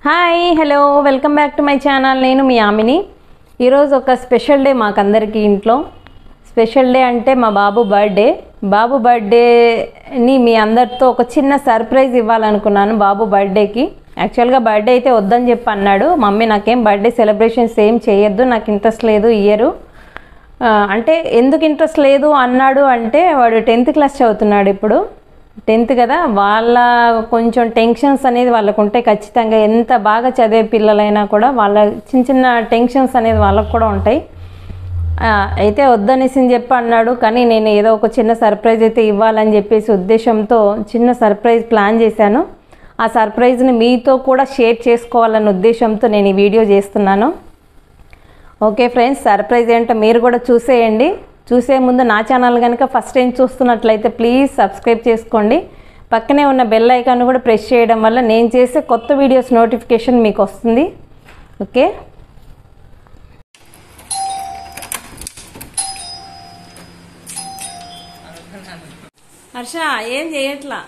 Hi hello welcome back to my channel నేను మీ ఆమిని ఈరోజు ఒక స్పెషల్ డే మాకందరికీ ఇంట్లో స్పెషల్ డే అంటే మా బాబు బర్త్డే బాబు బర్త్డేని మీ అందరితో ఒక చిన్న సర్ప్రైజ్ ఇవ్వాలనుకున్నాను బాబు బర్త్డేకి యాక్చువల్గా బర్త్డే అయితే వద్దని చెప్పి అన్నాడు మమ్మీ నాకేం బర్త్డే సెలబ్రేషన్స్ ఏం చేయొద్దు నాకు ఇంట్రెస్ట్ లేదు ఇయరు ఆ, అంటే ఎందుకు ఇంట్రెస్ట్ లేదు అన్నాడు అంటే వాడు టెన్త్ క్లాస్ చదువుతున్నాడు ఇప్పుడు టెన్త్ కదా వాళ్ళ కొంచెం టెన్షన్స్ అనేది వాళ్ళకు ఉంటాయి ఖచ్చితంగా ఎంత బాగా చదివే పిల్లలైనా కూడా వాళ్ళ చిన్న చిన్న టెన్షన్స్ అనేది వాళ్ళకు కూడా ఉంటాయి ఆ, అయితే వద్దనేసి అని చెప్పి అన్నాడు కానీ నేను ఏదో ఒక చిన్న సర్ప్రైజ్ అయితే ఇవ్వాలని చెప్పేసి ఉద్దేశంతో చిన్న సర్ప్రైజ్ ప్లాన్ చేశాను ఆ సర్ప్రైజ్ని మీతో కూడా షేర్ చేసుకోవాలన్న ఉద్దేశంతో నేను ఈ వీడియో చేస్తున్నాను ఓకే ఫ్రెండ్స్ సర్ప్రైజ్ ఏంటో మీరు కూడా చూసేయండి చూసే ముందు నా ఛానల్ కనుక ఫస్ట్ టైం చూస్తున్నట్లయితే ప్లీజ్ సబ్స్క్రైబ్ చేసుకోండి పక్కనే ఉన్న బెల్ ఐకాన్ కూడా ప్రెస్ చేయడం వల్ల నేను చేసే కొత్త వీడియోస్ నోటిఫికేషన్ మీకు వస్తుంది ఓకే హర్ష ఏం చేయట్లా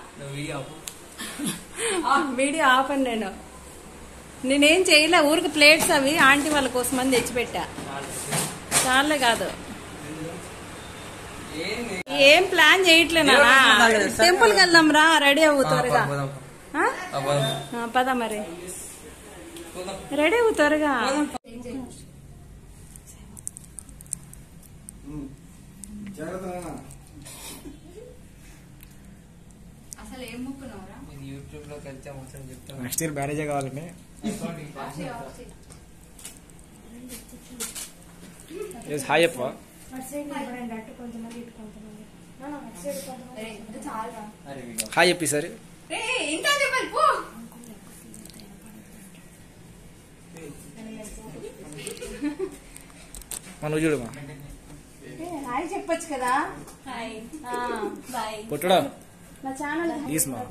వీడియో ఆఫ్ అండి నేను నేనేం చేయలే ఊరికి ప్లేట్స్ అవి ఆంటీ వాళ్ళ కోసం అని తెచ్చిపెట్టా చాలే కాదు ఏం ప్లాన్ చేయట్లేనా టెంపుల్ కి వెళ్దాం రా రెడీ అవ్వు త్వరగా ఆ? ఆ, పద మరి రెడీ అవ్వు త్వరగా అసలు ఏం ముక్కున్నావురా యూట్యూబ్ లోకి వెళ్తే మొత్తం చెప్తాను నెక్స్ట్ ఇయర్ బ్యారేజే కావాలండి ఎస్ హాయ్ అప్ప చాలా అరే వీడియో హాయ్ చెప్పి సరే ఇంకా చెప్పాలి పో మన చూడమా హాయ్ చెప్పొచ్చు కదా హాయ్ బాయ్ పొట్టుడా నా ఛానల్ తీసిమా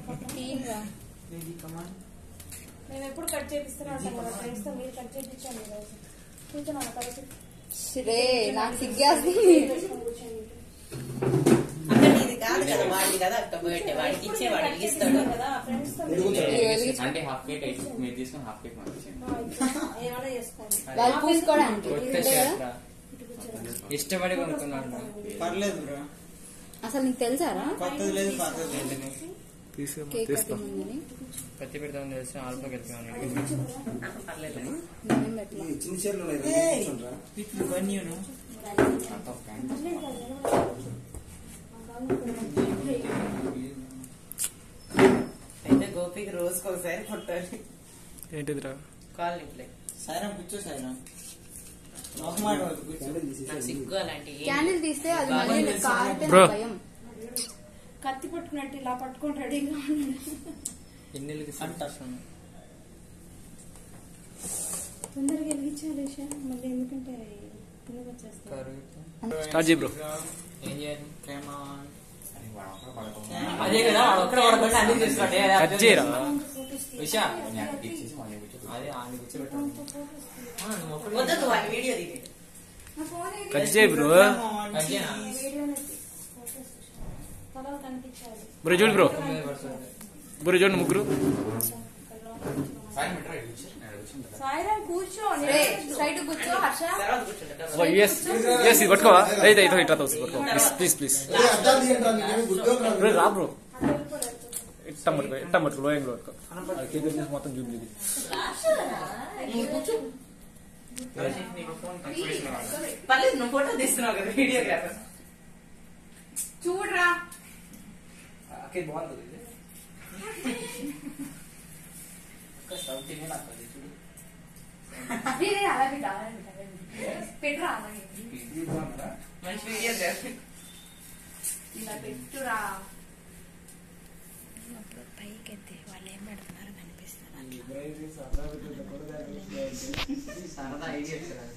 మేము ఎప్పుడు కట్ చేపిస్తున్నా అసలు మన ఫ్రెండ్స్ తో మీరు కట్ చేపించండి ఈరోజు కూర్చోమన్న కలిసి రే నాకు సిగ్గేస్తుంది అంటే నీది కాదు కదా వాడిది కదా అక్క బర్త్డే వాడికి ఇచ్చే వాడికి ఇస్తాడు కదా ఫ్రెండ్స్ తో అంటే హాఫ్ కేక్ అయితే మీరు తీసుకుని హాఫ్ కేక్ మనకి ఏమైనా చేసుకోండి వాళ్ళు పూసుకోవడానికి ఇష్టపడి కొనుక్కున్నాను పర్లేదు బ్రో అసలు నీకు తెలుసారా కొత్తది లేదు పాతది లేదు తీసుకో కేక్ తీసుకో కటింగ్ ఉందని కత్తి పెడతామని తెలిసి ఆల్ఫాకి వెళ్తున్నాను నేనేం పెట్టలే ఈ చిన్న చీరలు ఉన్నాయి కదా, కూర్చోండిరా. అయితే గోపికి రోజుకి ఒకసారి కొట్టాలి ఏంటిదిరా కాల్ ఇట్లే సాయిరాం కూర్చో సాయిరాం ఒక మాట వద్దు, కూర్చో నాకు సిగ్గు అలాంటి ఏం క్యాండిల్ తీస్తే అది మళ్ళీ కాలితే Bro. నాకు భయం కత్తి పట్టుకున్నట్టు ఇలా పట్టుకొని రెడీగా ఉండండి ఎన్నెళ్ళకి తొందరగా వెలిగించాలి ఇషా. మళ్ళీ ఎందుకంటే పులుగు వచ్చేస్తుంది స్టార్ట్ చేయి బ్రో ఏం చేయాలి Come on. అదే కదా వాడు ఒక్కడ పడకుండా అన్ని చేస్తున్నాడు కట్ చేయరా ఉషా అదే ఆయన కూర్చోబెట్టాను వద్దు వాడి వీడియో దిగి కట్ చేయి బ్రో తర్వాత కనిపించాలి బ్రో చూడు బ్రో బ్రో చూడండి ముగ్గురు సాయిరాం కూర్చో రే స్ట్రైట్ కూర్చో హర్ష తర్వాత కూర్చుంటా ఓ ఎస్ ఎస్ ఇది పట్టుకోవా అయితే అయితే ఇట్లా తోసి పట్టుకో ప్లీజ్ ప్లీజ్ ప్లీజ్ ఏ, అద్దాలు తీయండిరా, నీకేమీ గుర్తుకు రాదు. బ్రో రా బ్రో ఇట్టం పట్టుకో ఇట్టం పట్టుకో లోయంగా పట్టుకో అది కేక్ వచ్చేసి మొత్తం చూపించింది పర్లేదు నువ్వు ఫోటో తీస్తున్నావు కదా వీడియోగ్రాఫర్ చూడరా బాగుంది రే, రే, అలా పెట్టు, అలా పెట్టు, అలా పెట్టు. పెట్టురా అలాగే. మంచి వీడియోగ్రాఫర్ ఇలా పెట్టురా సరదా ఐడియా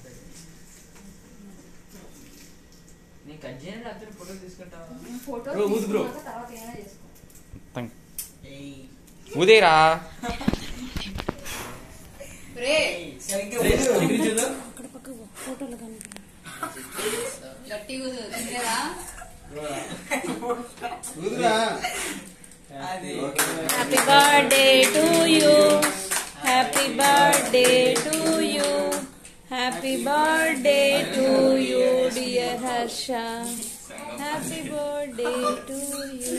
నీ కట్ చేయని రాత్రి ఫోటో తీసుకుంటావా ఫోటో Bro, ఊదు bro. తీసుకున్నాక తర్వాత ఏమైనా చేసుకో థ్యాంక్ ఉదయరా రే సరిగ్గా గట్టి ఊదు తింటారా ఊదురా. అది happy birthday to you happy birthday birthday to you happy birthday to you dear Harsha happy birthday to you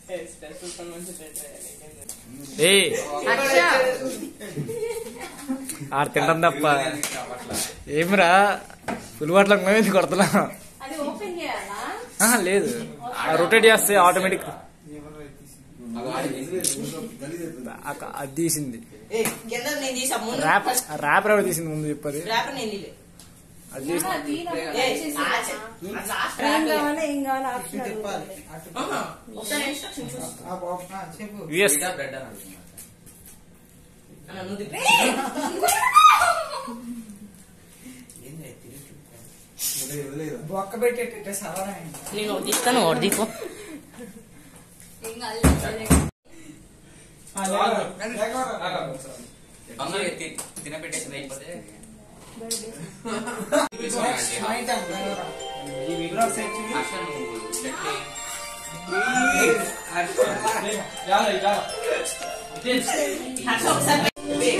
ఏ ఆడ తింటాం తప్ప ఏమిరా పులివాట్లకు మేమేంది కొడతలా అది ఓపెన్ చేయాలా ఆహా, లేదు రొటేట్ చేస్తే ఆటోమేటిక్ అది తీసింది ఏ, కింద నేను తీసా ముందు ర్యాప్ ర్యాప్ ఎవరు తీసింది ముందు చెప్పది ర్యాప్ నేను తీలే. అది తీసి ఏ, ఆ చె- ఆ లాస్ట్ ఏం ర్యాప్ కావాలా ఏం కావాలా ఆప్షన్ ఆహా, ఒకసారి ఇన్స్ట్రక్షన్ చూసుకో ఎస్ అన్న, నువ్వు తిప్పి. బొక్క పెట్టేటట్టే సవరం నేను ఒకటి తీస్తాను ఒకటి తీసుకో ఏం కాదు తినబెట్టేసింది అయిపోతే హర్ష నువ్వు చెక్ చేయి. హర్ష ఒకసారి పెట్టి.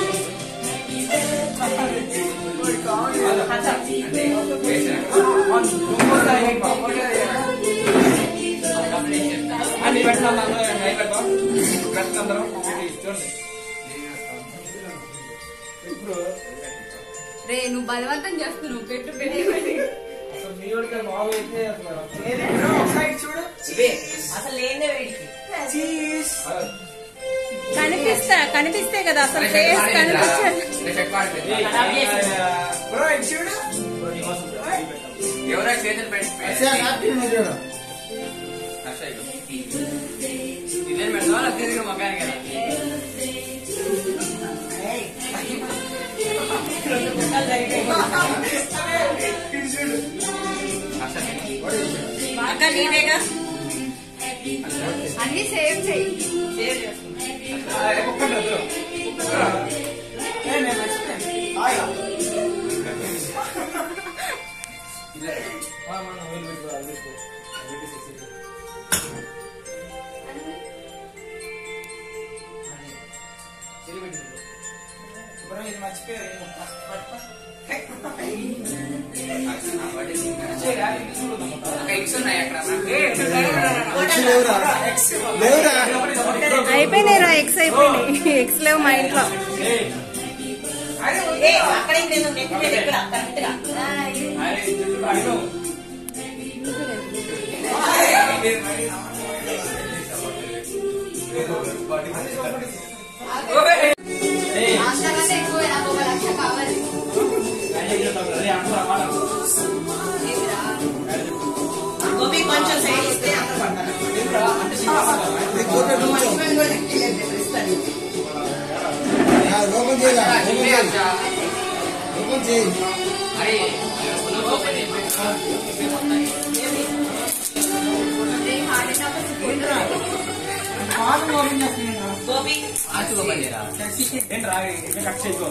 హర్ష, అన్ని పెట్టాలి అందరం చూడండి ఇప్పుడు రే నువ్వు బలవంతం చేస్తున్నావు పెట్టు పెట్టి అసలు మీ వాడికి మామూలు అయితే అసలు ఇవే. అసలు లేదే వీడికి కనిపిస్తా కనిపిస్తే కదా అసలు ఫేస్ కనిపించాలి ఖరాబ్ చేసి. ఎవరా చేతులు పెట్టి హర్ష ఇవ్వు. ఇదే పెడతావా తిరిగి మగాని కదా హర్ష తిను. అక్క నీవేగా అన్ని సేవ్ చెయ్యి సేవ్ చేసుకుంటా. అక్క ఎగ్స్ ఉన్నాయి అక్కడ అయిపోయినాయి రా ఎక్స్ అయిపోయినాయి ఎక్స్ లేవు మా ఇంట్లో ఏ, అక్కడ ఏం లేదు నెక్ మీద ఇక్కడ కరెక్ట్ గా అంతకంటే ఎక్కువ నాకు ఒక లక్ష కావాలి ఏమిరా? గోపి కొంచెం సైడ్ ఇస్తే అందరూ పడతారు మంచిగా కూడా తిట్టలేదు, ఇస్తాను. ఓపెన్ చేయరా ఓపెన్ చేయి హర్ష. ఓపెన్ చేయి అరే నువ్వు ఓపెన్ చేయి. రే హార్ట్ అటాక్ గోపి ఆర్చి ఓపెన్ చేయరా ఏంటి రా కట్ చేసుకో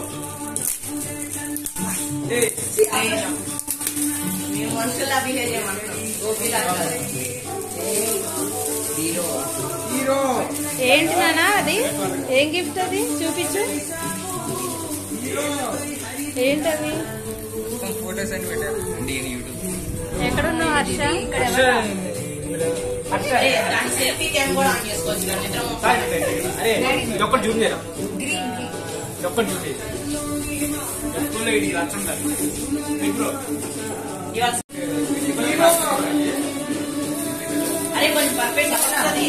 మేము మనుషుల్లా బిహేవ్ చేయమంటున్నాం గోపి లాగా హీరో హీరో ఏంటి నానా అది ఏం గిఫ్ట్ అది చూపించు ఏంటది ఫోటోస్ అని పెట్టారు నేను యూట్యూబ్ ఎక్కడున్నావు హర్ష ఏ, దాని సెల్ఫీ క్యామ్ కూడా ఆన్ చేసుకోవచ్చు కదా నిద్ర అరే ఇది ఒక్కటి జూమ్ చేయరా ఇది ఒక్కటి జూమ్ చేయి స్కూల్లో ఇది రచ్చండి ఇప్పుడు అరే కొంచెం పర్ఫెక్ట్ వస్తుంది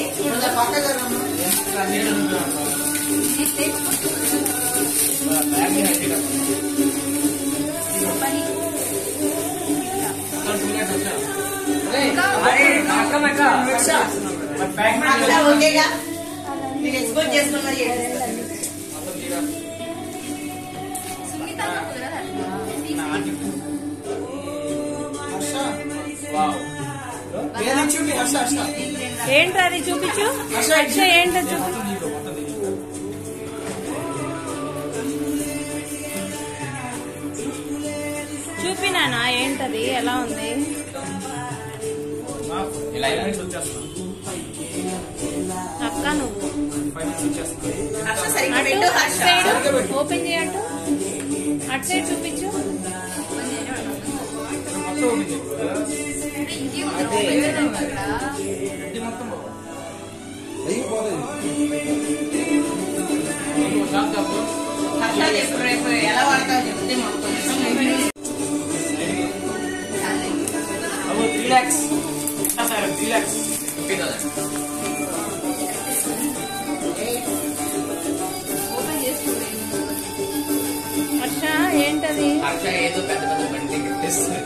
అంతా ఓకేగా మీరు ఎక్స్పోర్ట్ చేసుకున్నది చేపిస్తారు. సునీత కుదరదా ఏంటి అది చూపించు హర్ష ఏంటో చూపించు చూపినానా ఏంటది ఎలా ఉంది ఇలా ఇలా వచ్చేస్తున్నా అక్క నువ్వు ఫైవ్ మినిట్స్ వచ్చేస్తున్నా హర్ష సరిగ్గా అటు పెట్టు అటు హర్ష సైడ్ ఓపెన్ చేయట్టు అటు సైడ్ చూపించు మొత్తం ఓపెన్ చేయకూడదు. ఇది మొత్తం బాబు. నీకు ఒక షాప్ చెప్పు. కరెక్ట్గా చెప్పు రేపు ఎలా వాడతావు చెప్తే మాకు కొంచెం అవ్వ, త్రీ ల్యాక్స్ ఎంత సార్ త్రీ ల్యాక్స్ ఓపెన్ చేసి చూడండి హర్ష ఏంటది అక్షయ ఏదో పెద్ద పెద్ద బండి గిఫ్ట్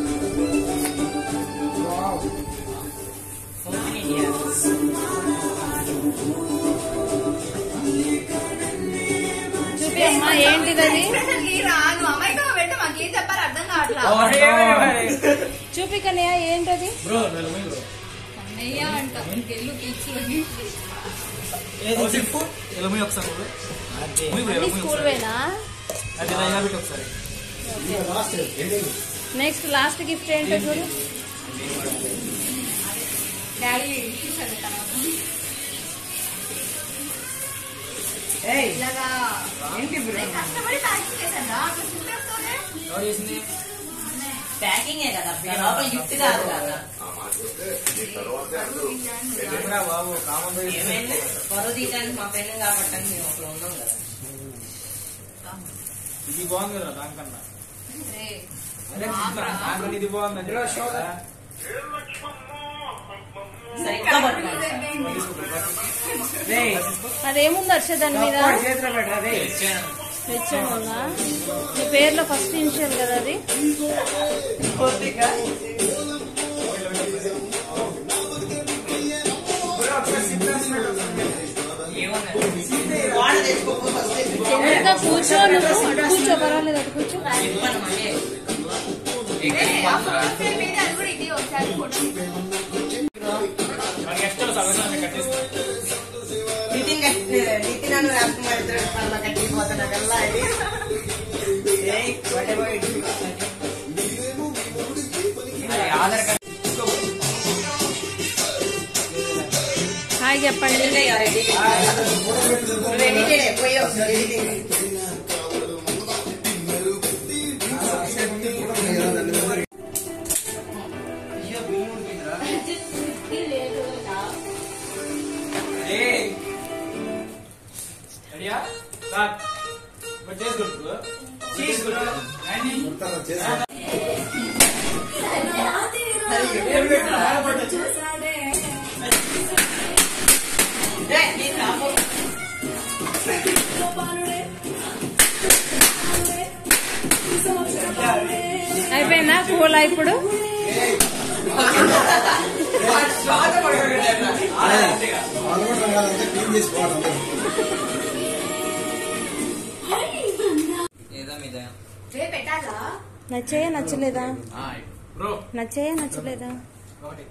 చూపి అమ్మా ఏంటిది అది ఎక్స్ప్రెషన్ గీరా నువ్వు అమ్మాయితో వెంట మాకు ఏం చెప్పారు అర్థం కావట్లా చూపి కన్నయ్య ఏంటది బ్రో నేను పోయి బ్రో అన్నయ్య అంట గెల్లు కూర్చొని ఏది చెప్పు ఇలా పోయి ఒకసారి బ్రో. పోయి బ్రో, ఇలా అన్ని పోయి స్కూల్ ఒకసారి. వేనా అది ఇలా ఇలా పెట్టి ఒకసారి నెక్స్ట్ లాస్ట్ గిఫ్ట్ ఏంటో చూడు డాడీ చూసాను తర్వాత ఇలాగా నేను కష్టపడి ప్యాకింగ్ చేశాను రా అట్లా సింటర్స్తోనే ఎవరు చేసింది ప్యాకింగే కదా లోపల గిఫ్ట్ కాదు కదా ఏమిరా బాబు కామన్ ఏమైంది పరువు తీయడానికి మా పెళ్ళి కాబట్టి అని మేము అక్కడ ఉన్నాం కదా ఇది బాగుంది కదా దానికన్నా రే అదే దానికన్నా ఇది బాగుంది అంటే సరిగ్గా పట్టుకోండి అదేముంది హర్ష దాని మీద హెచ్ఎం ఉందా నీ పేర్లో ఫస్ట్ ఇనిషియల్ కదా అది వాడ తెచ్చుకోకు ఫస్ట్ చంద్రిక కూర్చో నువ్వు అటు కూర్చో పర్వాలేదు అటు కూర్చో చెప్పండి మళ్ళీ ఆ ఫోటో ఫ్రేమ్ మీద అది కూడా ఇది ఒకసారి ఫోటో మనకి ఎక్స్ట్రా సగం కట్టేస్తాను నితిన్ కట్టి నితిన్ అను రాజకుమార్ ఇద్దరు పనుల కట్టిపోతున్నా కల్లా ఇది ఏయ్, whatever it is. Aadhaar card hi చెప్పండి ఇంకా ఇక ready. నువ్వు edited ఏ, పోయి ఒకసారి editing. రెడీయా స్టార్ట్ మరి చేసుకుంటు చేసుకుంటు ఏయ్, నీకు రాబో. అయిపోయిందా కూల్ ఇప్పుడు పాల్గొనడం కాదంటే క్లీన్ చేసుకోవడం ఏదో మీద రే పెట్టాలా నచ్చాయా నచ్చలేదా బ్రో నచ్చాయా నచ్చలేదా ఒకటి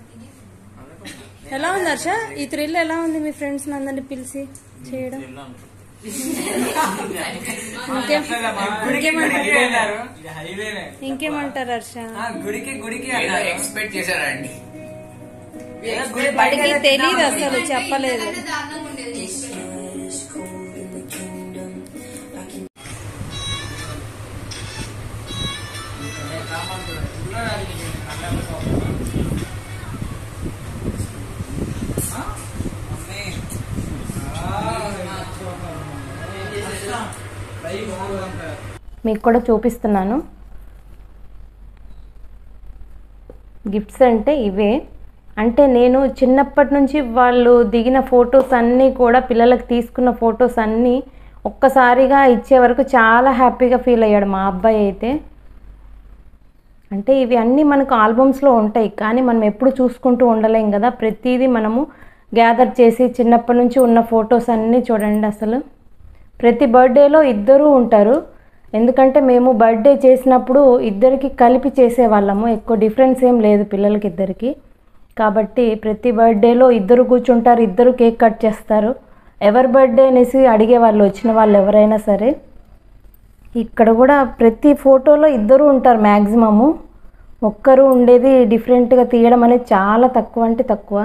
ఎలా ఉంది హర్ష ఈ థ్రిల్ ఎలా ఉంది మీ ఫ్రెండ్స్ అందరిని పిలిచి చేయడం ఇంకేం ఇంకేమంటారు ఇది హైవేనే ఇంకేమంటారు హర్ష గుడికి గుడికి ఎక్స్పెక్ట్ చేశారండి వాడికి తెలియదు అసలు చెప్పలేదు ఇంతకంటే దారుణంగా ఉండేది మీకు కూడా చూపిస్తున్నాను గిఫ్ట్స్ అంటే ఇవే అంటే నేను చిన్నప్పటి నుంచి వాళ్ళు దిగిన ఫొటోస్ అన్నీ కూడా పిల్లలకు తీసుకున్న ఫొటోస్ అన్నీ ఒక్కసారిగా ఇచ్చే వరకు చాలా హ్యాపీగా ఫీల్ అయ్యాడు మా అబ్బాయి అయితే అంటే ఇవి అన్నీ మనకు ఆల్బమ్స్లో ఉంటాయి కానీ మనం ఎప్పుడు చూసుకుంటూ ఉండలేం కదా ప్రతిదీ మనము గ్యాదర్ చేసి చిన్నప్పటి నుంచి ఉన్న ఫొటోస్ అన్నీ చూడండి అసలు ప్రతి బర్త్డేలో ఇద్దరూ ఉంటారు ఎందుకంటే మేము బర్త్డే చేసినప్పుడు ఇద్దరికి కలిపి చేసేవాళ్ళము ఎక్కువ డిఫరెన్స్ ఏం లేదు పిల్లలకి ఇద్దరికి కాబట్టి ప్రతి బర్త్డేలో ఇద్దరు కూర్చుంటారు ఇద్దరు కేక్ కట్ చేస్తారు ఎవరి బర్త్డే అనేసి అడిగే వాళ్ళు వచ్చిన వాళ్ళు ఎవరైనా సరే ఇక్కడ కూడా ప్రతి ఫోటోలో ఇద్దరు ఉంటారు మ్యాక్సిమము ఒక్కరు ఉండేది డిఫరెంట్గా తీయడం అనేది చాలా తక్కువ అంటే తక్కువ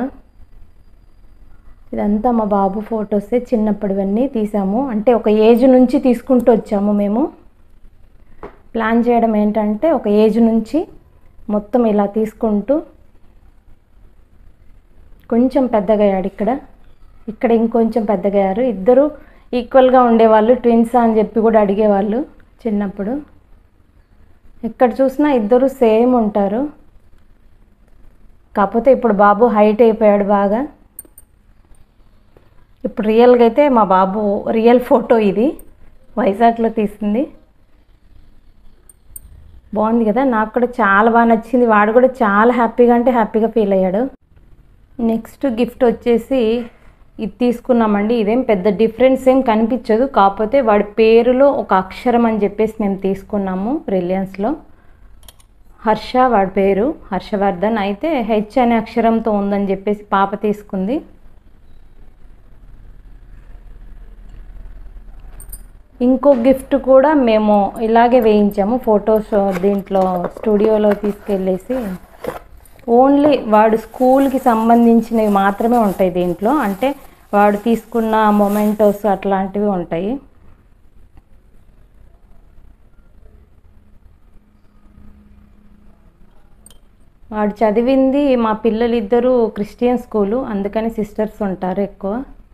ఇదంతా మా బాబు ఫొటోసే చిన్నప్పటివన్నీ తీసాము అంటే ఒక ఏజ్ నుంచి తీసుకుంటూ వచ్చాము మేము ప్లాన్ చేయడం ఏంటంటే ఒక ఏజ్ నుంచి మొత్తం ఇలా తీసుకుంటూ కొంచెం పెద్దగయ్యాడు ఇక్కడ ఇక్కడ ఇంకొంచెం పెద్దగయ్యారు ఇద్దరు ఈక్వల్గా ఉండేవాళ్ళు ట్విన్స్ అని చెప్పి కూడా అడిగేవాళ్ళు చిన్నప్పుడు ఎక్కడ చూసినా ఇద్దరు సేమ్ ఉంటారు కాకపోతే ఇప్పుడు బాబు హైట్ అయిపోయాడు బాగా ఇప్పుడు రియల్గా అయితే మా బాబు రియల్ ఫోటో ఇది వైజాగ్లో తీసింది బాగుంది కదా నాకు కూడా చాలా బాగా నచ్చింది వాడు కూడా చాలా హ్యాపీగా అంటే హ్యాపీగా ఫీల్ అయ్యాడు నెక్స్ట్ గిఫ్ట్ వచ్చేసి ఇది తీసుకున్నామండి ఇదేం పెద్ద డిఫరెన్స్ ఏం కనిపించదు కాకపోతే వాడి పేరులో ఒక అక్షరం అని చెప్పేసి మేము తీసుకున్నాము రిలయన్స్లో హర్ష వాడి పేరు హర్షవర్ధన్ అయితే హెచ్ అనే అక్షరంతో ఉందని చెప్పేసి పాప తీసుకుంది ఇంకో గిఫ్ట్ కూడా మేము ఇలాగే వేయించాము ఫొటోస్ దీంట్లో స్టూడియోలో తీసుకెళ్ళేసి ఓన్లీ వాడు స్కూల్కి సంబంధించినవి మాత్రమే ఉంటాయి దీంట్లో అంటే వాడు తీసుకున్న మొమెంటోస్ అట్లాంటివి ఉంటాయి వాడు చదివింది మా పిల్లలిద్దరూ క్రిస్టియన్ స్కూలు అందుకని సిస్టర్స్ ఉంటారు ఎక్కువ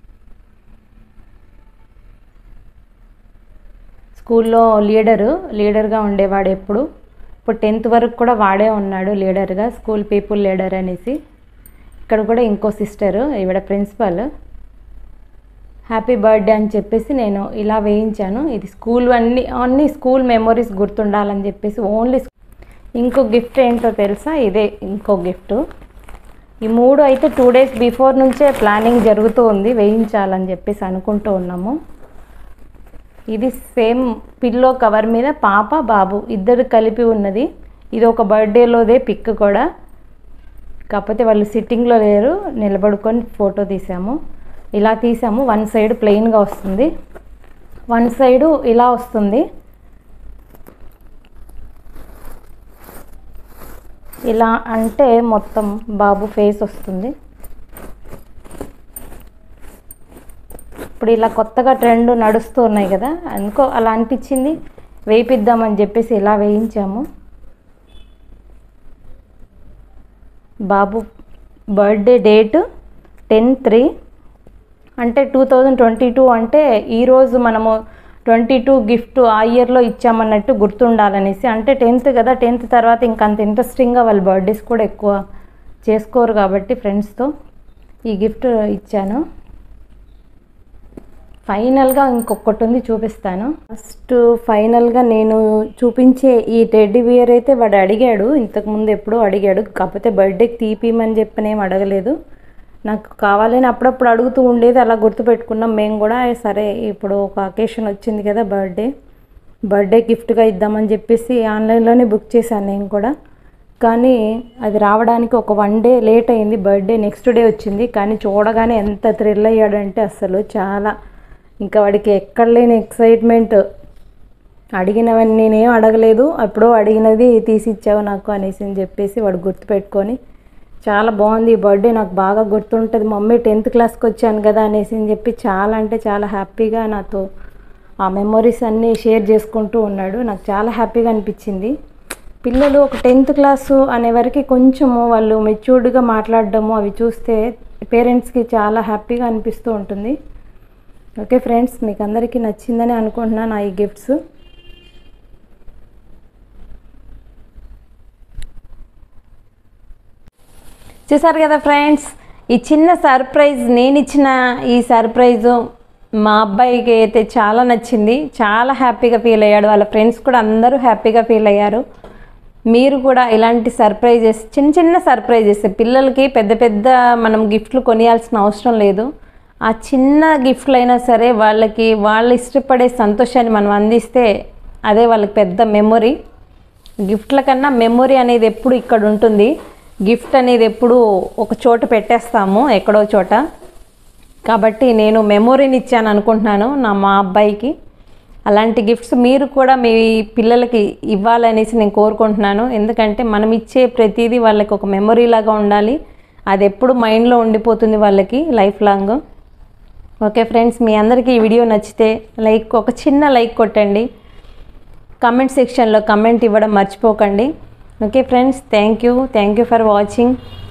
స్కూల్లో లీడరు లీడర్గా ఉండేవాడు ఎప్పుడు ఇప్పుడు టెన్త్ వరకు కూడా వాడే ఉన్నాడు లీడర్గా స్కూల్ పీపుల్ లీడర్ అనేసి ఇక్కడ కూడా ఇంకో సిస్టరు ఈవిడ ప్రిన్సిపల్ హ్యాపీ బర్త్డే అని చెప్పేసి నేను ఇలా వేయించాను ఇది స్కూల్ అన్ని అన్ని స్కూల్ మెమొరీస్ గుర్తుండాలని చెప్పేసి ఓన్లీ ఇంకో గిఫ్ట్ ఏంటో తెలుసా ఇదే ఇంకో గిఫ్ట్ ఈ మూడు అయితే టూ డేస్ బిఫోర్ నుంచే ప్లానింగ్ జరుగుతూ ఉంది వేయించాలని చెప్పేసి అనుకుంటూ ఉన్నాము ఇది సేమ్ పిల్లో కవర్ మీద పాప బాబు ఇద్దరు కలిపి ఉన్నది ఇది ఒక బర్త్డేలోదే పిక్ కూడా కాకపోతే వాళ్ళు సిట్టింగ్లో లేరు నిలబడుకొని ఫోటో తీసాము ఇలా తీసాము వన్ సైడ్ ప్లెయిన్గా వస్తుంది వన్ సైడు ఇలా వస్తుంది ఇలా అంటే మొత్తం బాబు ఫేస్ వస్తుంది ఇప్పుడు ఇలా కొత్తగా ట్రెండ్ నడుస్తూ ఉన్నాయి కదా అందుకో అలా అనిపించింది వేయిద్దామని చెప్పేసి ఇలా వేయించాము బాబు బర్త్డే డేట్ టెన్ త్రీ అంటే టూ థౌజండ్ ట్వంటీ టూ అంటే ఈరోజు మనము ట్వంటీ టూ గిఫ్ట్ ఆ ఇయర్లో ఇచ్చామన్నట్టు గుర్తుండాలనేసి అంటే టెన్త్ కదా టెన్త్ తర్వాత ఇంకా అంత ఇంట్రెస్టింగ్గా వాళ్ళ బర్త్డేస్ కూడా ఎక్కువ చేసుకోరు కాబట్టి ఫ్రెండ్స్తో ఈ గిఫ్ట్ ఇచ్చాను ఫైనల్గా ఇంకొకటి ఉంది చూపిస్తాను ఫస్ట్ ఫైనల్గా నేను చూపించే ఈ టెడ్డీ బియర్ అయితే వాడు అడిగాడు ఇంతకుముందు ఎప్పుడో అడిగాడు కాకపోతే బర్త్డేకి తీపిమని చెప్పనేం అడగలేదు నాకు కావాలని అప్పుడప్పుడు అడుగుతూ ఉండేది అలా గుర్తుపెట్టుకున్నాం మేము కూడా సరే ఇప్పుడు ఒక అకేషన్ వచ్చింది కదా బర్త్డే బర్త్డే గిఫ్ట్గా ఇద్దామని చెప్పేసి ఆన్లైన్లోనే బుక్ చేశాను నేను కూడా కానీ అది రావడానికి ఒక వన్ డే లేట్ అయింది బర్త్డే నెక్స్ట్ డే వచ్చింది కానీ చూడగానే ఎంత థ్రిల్ అయ్యాడంటే అసలు చాలా ఇంకా వాడికి ఎక్కడ లేని ఎక్సైట్మెంట్ అడిగినవన్నీ నేనేం అడగలేదు ఎప్పుడో అడిగినది తీసి ఇచ్చావు నాకు అనేసి అని చెప్పేసి వాడు గుర్తుపెట్టుకొని చాలా బాగుంది ఈ బర్త్డే నాకు బాగా గుర్తుంటుంది మమ్మీ టెన్త్ క్లాస్కి వచ్చాను కదా అనేసి అని చెప్పి చాలా అంటే చాలా హ్యాపీగా నాతో ఆ మెమొరీస్ అన్నీ షేర్ చేసుకుంటూ ఉన్నాడు నాకు చాలా హ్యాపీగా అనిపించింది పిల్లలు ఒక టెన్త్ క్లాసు అనే వరకు కొంచెము వాళ్ళు మెచ్యూర్డ్గా మాట్లాడడము అవి చూస్తే పేరెంట్స్కి చాలా హ్యాపీగా అనిపిస్తూ ఉంటుంది ఓకే ఫ్రెండ్స్ మీకు అందరికీ నచ్చిందని అనుకుంటున్నాను ఆ ఈ గిఫ్ట్స్ చూసారు కదా ఫ్రెండ్స్ ఈ చిన్న సర్ప్రైజ్ నేను ఇచ్చిన ఈ సర్ప్రైజు మా అబ్బాయికి అయితే చాలా నచ్చింది చాలా హ్యాపీగా ఫీల్ అయ్యాడు వాళ్ళ ఫ్రెండ్స్ కూడా అందరూ హ్యాపీగా ఫీల్ అయ్యారు మీరు కూడా ఇలాంటి సర్ప్రైజెస్ చిన్న చిన్న సర్ప్రైజెస్ పిల్లలకి పెద్ద పెద్ద మనం గిఫ్ట్లు కొనియాల్సిన అవసరం లేదు ఆ చిన్న గిఫ్ట్లు అయినా సరే వాళ్ళకి వాళ్ళు ఇష్టపడే సంతోషాన్ని మనం అందిస్తే అదే వాళ్ళకి పెద్ద మెమొరీ గిఫ్ట్ల కన్నా మెమొరీ అనేది ఎప్పుడు ఇక్కడ ఉంటుంది గిఫ్ట్ అనేది ఎప్పుడు ఒక చోట పెట్టేస్తాము ఎక్కడో చోట కాబట్టి నేను మెమొరీని ఇచ్చాను అనుకుంటున్నాను నా మా అబ్బాయికి అలాంటి గిఫ్ట్స్ మీరు కూడా మీ పిల్లలకి ఇవ్వాలనేసి నేను కోరుకుంటున్నాను ఎందుకంటే మనం ఇచ్చే ప్రతిదీ వాళ్ళకి ఒక మెమొరీ లాగా ఉండాలి అది ఎప్పుడు మైండ్లో ఉండిపోతుంది వాళ్ళకి లైఫ్ లాంగ్ ఓకే ఫ్రెండ్స్ మీ అందరికీ ఈ వీడియో నచ్చితే లైక్ ఒక చిన్న లైక్ కొట్టండి కమెంట్ సెక్షన్లో కమెంట్ ఇవ్వడం మర్చిపోకండి okay friends thank you thank you for watching